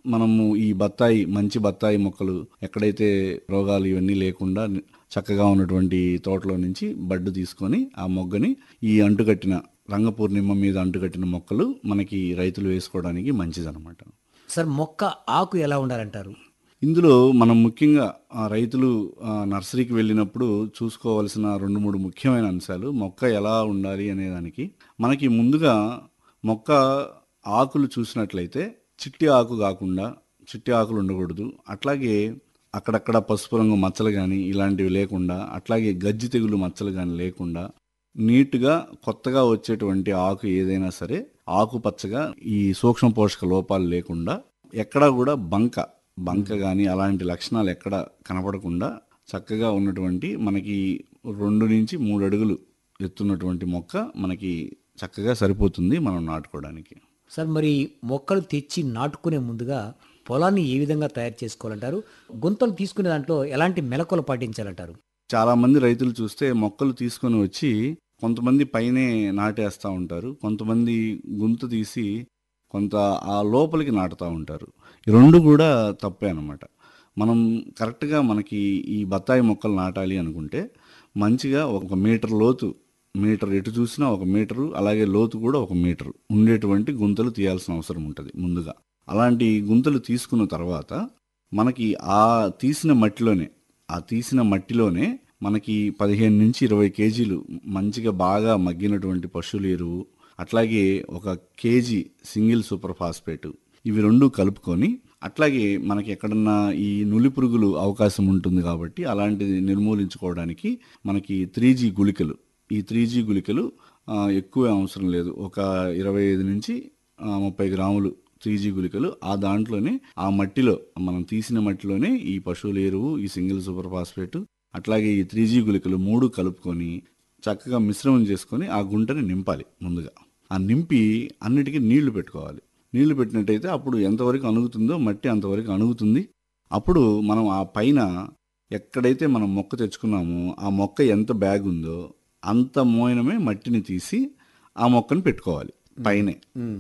మనము ఈ బత్తాయి మంచి బత్తాయి మొక్కలు ఎక్కడైతే రోగాలు ఇవన్నీ లేకుండా చక్కగా ఉన్నటువంటి తోటలో నుంచి బడ్డు తీసుకొని ఆ మొగ్గని ఈ అంటుకట్టిన రంగపూర్ణిమ మీద అంటుకట్టిన మొక్కలు మనకి రైతులు వేసుకోవడానికి మంచిదన్నమాట సార్ మొక్క ఆకు ఎలా ఉండాలంటారు ఇందులో మనం ముఖ్యంగా ఆ, రైతులు ఆ, నర్సరీకి వెళ్ళినప్పుడు చూసుకోవాల్సిన రెండు మూడు ముఖ్యమైన అంశాలు మొక్క ఎలా ఉండాలి అనే దానికి మనకి ముందుగా మొక్క ఆకులు చూసినట్లయితే చిట్టి ఆకు కాకుండా చిట్టి ఆకులు ఉండకూడదు అట్లాగే అక్కడక్కడ పసుపు రంగు మచ్చలు కానీ ఇలాంటివి లేకుండా అట్లాగే గజ్జి తెగులు మచ్చలు కానీ లేకుండా నీట్గా కొత్తగా వచ్చేటువంటి ఆకు ఏదైనా సరే ఆకుపచ్చగా ఈ సూక్ష్మ పోషక లోపాలు లేకుండా ఎక్కడా కూడా బంక బంక కానీ అలాంటి లక్షణాలు ఎక్కడ కనపడకుండా చక్కగా ఉన్నటువంటి మనకి రెండు నుంచి మూడు అడుగులు ఎత్తున్నటువంటి మొక్క మనకి చక్కగా సరిపోతుంది మనం నాటుకోవడానికి సార్ మరి మొక్కలు తెచ్చి నాటుకునే ముందుగా పొలాన్ని ఏ విధంగా తయారు చేసుకోవాలంటారు గుంతలు తీసుకునే దాంట్లో ఎలాంటి మెలకువలు పాటించాలంటారు చాలా మంది రైతులు చూస్తే మొక్కలు తీసుకొని వచ్చి కొంతమంది పైనే నాటేస్తూ ఉంటారు కొంతమంది గుంత తీసి కొంత ఆ లోపలికి నాటుతూ ఉంటారు ఈ రెండు కూడా తప్పే అన్నమాట మనం కరెక్ట్గా మనకి ఈ బత్తాయి మొక్కలు నాటాలి అనుకుంటే మంచిగా ఒక మీటర్ లోతు మీటర్ ఎటు చూసినా ఒక మీటరు అలాగే లోతు కూడా ఒక మీటర్ ఉండేటువంటి గుంతలు తీయాల్సిన అవసరం ఉంటుంది ముందుగా అలాంటి గుంతలు తీసుకున్న తర్వాత మనకి ఆ తీసిన మట్టిలోనే ఆ తీసిన మట్టిలోనే మనకి పదిహేను నుంచి ఇరవై కేజీలు మంచిగా బాగా మగ్గినటువంటి పశువుల ఎరువు అట్లాగే ఒక కేజీ సింగిల్ సూపర్ ఫాస్ఫేట్ ఇవి రెండు కలుపుకొని అట్లాగే మనకి ఎక్కడన్నా ఈ నులి పురుగులు అవకాశం ఉంటుంది కాబట్టి అలాంటిది నిర్మూలించుకోవడానికి మనకి త్రీ జీ గుళికలు ఈ త్రీ జీ గుళికలు ఆ, ఎక్కువ అవసరం లేదు ఒక ఇరవై ఐదు నుంచి ఆ, ముప్పై గ్రాములు త్రీ జీ గుళికలు ఆ దాంట్లోనే ఆ మట్టిలో మనం తీసిన మట్టిలోనే ఈ పశువుల ఎరువు ఈ సింగిల్ సూపర్ ఫాస్ఫేట్ అట్లాగే ఈ త్రీ జీ గుళికలు మూడు కలుపుకొని చక్కగా మిశ్రమం చేసుకొని ఆ గుంటని నింపాలి ముందుగా ఆ నింపి అన్నిటికీ నీళ్లు పెట్టుకోవాలి నీళ్లు పెట్టినట్టయితే అప్పుడు ఎంతవరకు అణుగుతుందో మట్టి అంతవరకు అణుగుతుంది అప్పుడు మనం ఆ పైన ఎక్కడైతే మనం మొక్క తెచ్చుకున్నామో ఆ మొక్క ఎంత బ్యాగ్ ఉందో అంత మోయనమే మట్టిని తీసి ఆ మొక్కను పెట్టుకోవాలి పైనే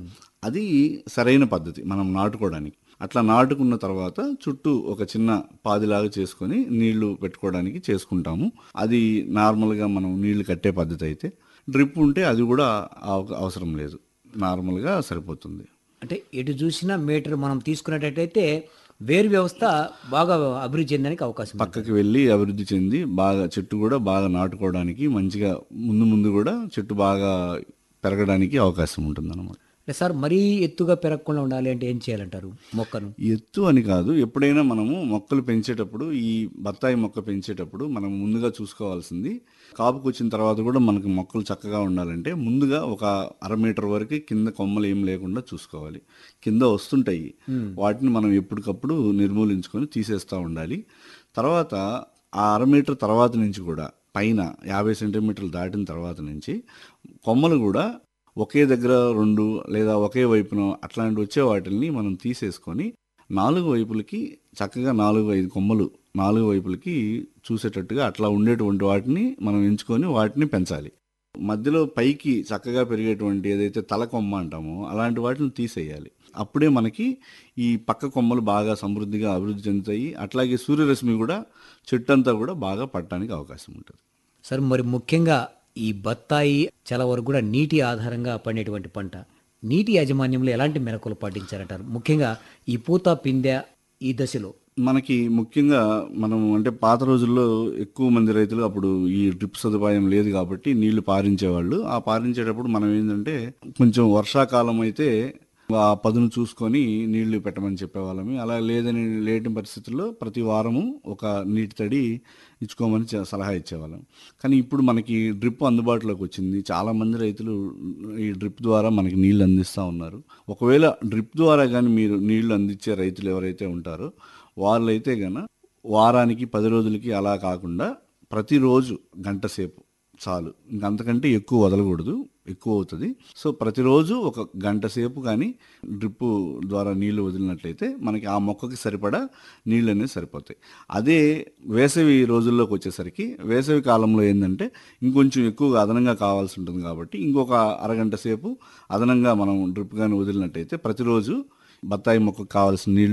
అది సరైన పద్ధతి మనం నాటుకోవడానికి అట్లా నాటుకున్న తర్వాత చుట్టూ ఒక చిన్న పాదిలాగా చేసుకొని నీళ్లు పెట్టుకోవడానికి చేసుకుంటాము అది నార్మల్గా మనం నీళ్లు కట్టే పద్ధతి అయితే డ్రిప్ ఉంటే అది కూడా అవ- అవసరం లేదు నార్మల్గా సరిపోతుంది అంటే ఎటు చూసినా మీటర్ మనం తీసుకున్నట్టయితే వేరు వ్యవస్థ బాగా అభివృద్ధి చెందడానికి అవకాశం ఉంది. పక్కకి వెళ్ళి అభివృద్ధి చెంది బాగా చెట్టు కూడా బాగా నాటుకోవడానికి మంచిగా ముందు ముందు కూడా చెట్టు బాగా పెరగడానికి అవకాశం ఉంటుంది అంటే సార్ మరీ ఎత్తుగా పెరగకుండా ఉండాలి అంటే ఏం చేయాలంటారు మొక్కను ఎత్తు అని కాదు ఎప్పుడైనా మనము మొక్కలు పెంచేటప్పుడు ఈ బత్తాయి మొక్క పెంచేటప్పుడు మనం ముందుగా చూసుకోవాల్సింది కాపుకు వచ్చిన తర్వాత కూడా మనకి మొక్కలు చక్కగా ఉండాలంటే ముందుగా ఒక అర మీటర్ వరకు కింద కొమ్మలు ఏం లేకుండా చూసుకోవాలి కింద వస్తుంటాయి వాటిని మనం ఎప్పటికప్పుడు నిర్మూలించుకొని తీసేస్తూ ఉండాలి తర్వాత ఆ అర మీటర్ తర్వాత నుంచి కూడా పైన యాభై సెంటీమీటర్లు దాటిన తర్వాత నుంచి కొమ్మలు కూడా ఒకే దగ్గర రెండు లేదా ఒకే వైపున అట్లాంటి వచ్చే వాటిని మనం తీసేసుకొని నాలుగు వైపులకి చక్కగా నాలుగు ఐదు కొమ్మలు నాలుగు వైపులకి చూసేటట్టుగా అట్లా ఉండేటువంటి వాటిని మనం ఎంచుకొని వాటిని పెంచాలి మధ్యలో పైకి చక్కగా పెరిగేటువంటి ఏదైతే తల కొమ్మ అంటామో అలాంటి వాటిని తీసేయాలి అప్పుడే మనకి ఈ పక్క కొమ్మలు బాగా సమృద్ధిగా అభివృద్ధి చెందుతాయి అట్లాగే సూర్యరశ్మి కూడా చెట్టు అంతా కూడా బాగా పట్టడానికి అవకాశం ఉంటుంది సార్ మరి ముఖ్యంగా ఈ బత్తాయి చాలా వరకు కూడా నీటి ఆధారంగా పండేటువంటి పంట నీటి యాజమాన్యంలో ఎలాంటి మెలకువలు పాటించాలంటారు ముఖ్యంగా ఈ పూత పిందె ఈ దశలో మనకి ముఖ్యంగా మనం అంటే పాత రోజుల్లో ఎక్కువ మంది రైతులు అప్పుడు ఈ డ్రిప్ సదుపాయం లేదు కాబట్టి నీళ్లు పారించేవాళ్ళు ఆ పారించేటప్పుడు మనం ఏంటంటే కొంచెం వర్షాకాలం అయితే ఆ పదును చూసుకొని నీళ్లు పెట్టమని చెప్పేవాళ్ళమి అలా లేదని లేని పరిస్థితుల్లో ప్రతి వారము ఒక నీటి తడి ఇచ్చుకోమని చ- సలహా ఇచ్చేవాళ్ళం కానీ ఇప్పుడు మనకి డ్రిప్ అందుబాటులోకి వచ్చింది చాలా మంది రైతులు ఈ డ్రిప్ ద్వారా మనకి నీళ్లు అందిస్తూ ఉన్నారు ఒకవేళ డ్రిప్ ద్వారా కానీ మీరు నీళ్లు అందించే రైతులు ఎవరైతే ఉంటారో వాళ్ళైతే గన వారానికి పది రోజులకి అలా కాకుండా ప్రతిరోజు గంట సేపు చాలు ఇంకంతకంటే ఎక్కువ వదలకూడదు ఎక్కువ అవుతుంది సో ప్రతిరోజు ఒక గంట సేపు కానీ డ్రిప్ ద్వారా నీళ్లు వదిలినట్లయితే మనకి ఆ మొక్కకి సరిపడా నీళ్ళు అనేది సరిపోతాయి అదే వేసవి రోజుల్లోకి వచ్చేసరికి వేసవి కాలంలో ఏంటంటే ఇంకొంచెం ఎక్కువగా అదనంగా కావాల్సి ఉంటుంది కాబట్టి ఇంకొక అరగంట సేపు అదనంగా మనం డ్రిప్ కానీ వదిలినట్టయితే ప్రతిరోజు బత్తాయి మొక్కకు కావాల్సిన నీళ్లు